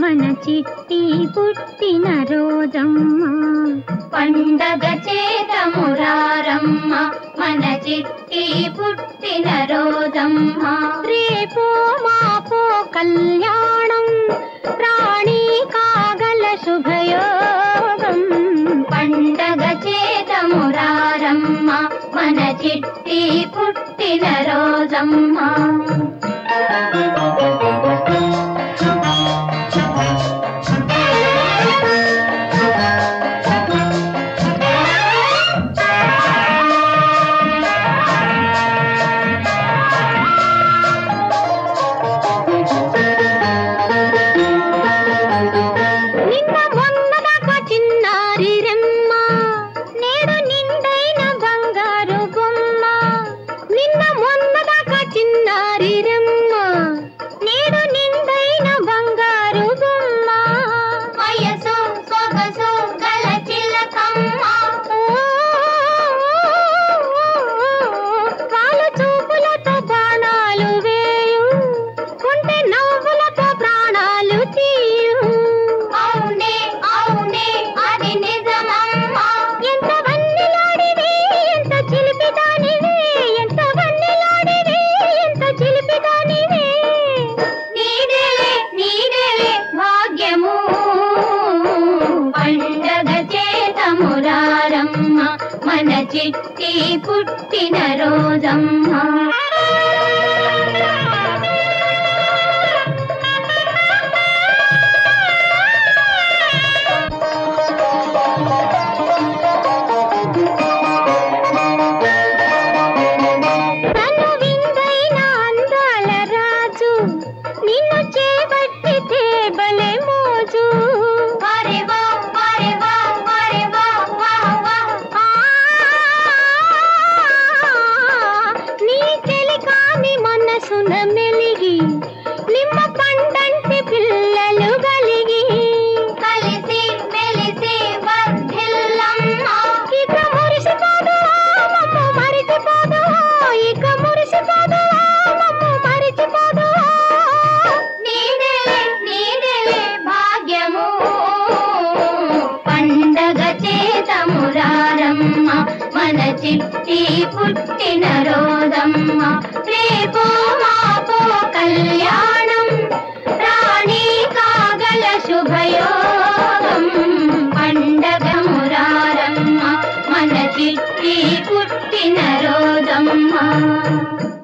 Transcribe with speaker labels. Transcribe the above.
Speaker 1: మన చిట్టి పుట్టిన రోజమ్మ
Speaker 2: పండగ చేతమురారమ్మ మన చిట్టి పుట్టిన రోజమ్మ
Speaker 1: రేపో మాపో కళ్యాణం రాణి కాగల శుభయోగం
Speaker 2: పండగ చేతమురారమ్మ మన చిట్టి పుట్టిన రోజమ్మ
Speaker 1: నిన్న మొన్నదాకా చిన్నారి రెమ్మ నేడు నిండైన బంగారు బొమ్మ నిన్న మొన్నదాకా చిన్నారి రెమ్మ నేడు నిండైన బంగారు బొమ్మ
Speaker 2: వయసు సొగసు గల చిలకమ్మ
Speaker 1: వాళ్ళ చూపులతో బాణాలు వేయు కొంటె నవ్వులతో ప్రాణాలు తీయు
Speaker 2: అవునే అవునే అది నిజమమ్మ
Speaker 1: ఎంత వన్నెలాడివే ఎంత చిలిపిదానివే ఎంత వన్నెలాడివే ఎంత చిలిపిదానివే
Speaker 2: నీడలే నీడలే భాగ్యము పండగ చేతమురారమ్మ మన చిట్టి పుట్టిన రోజమ్మ
Speaker 1: తను విందైన అందాల రాజు నిన్ను చేపట్టితే భలే మోజు
Speaker 2: వరే వా వరే వా వరే వా వా వా
Speaker 1: ఆ, నీ చెలికాని మనసున మెలిగి నిమ్మ పండంటి పిల్లలు గలిగి
Speaker 2: కలిసి మెలిసి వర్ధిల్లమ్మ
Speaker 1: ఇక మురిసిపోదు మమ్మ మరిచిపోదు ఇక మురిసిపోదు మమ్మ మరిచిపోదు
Speaker 2: నీడలే నీడలే భాగ్యము పండగ చేతమురారమ్మ మన చిట్టి పుట్టిన రోజమ్మ రేపో మాపో కళ్యాణం రాణి కాగల శుభయోగం పండగ మురారమ్మ మన చిట్టి పుట్టిన రోజమ్మ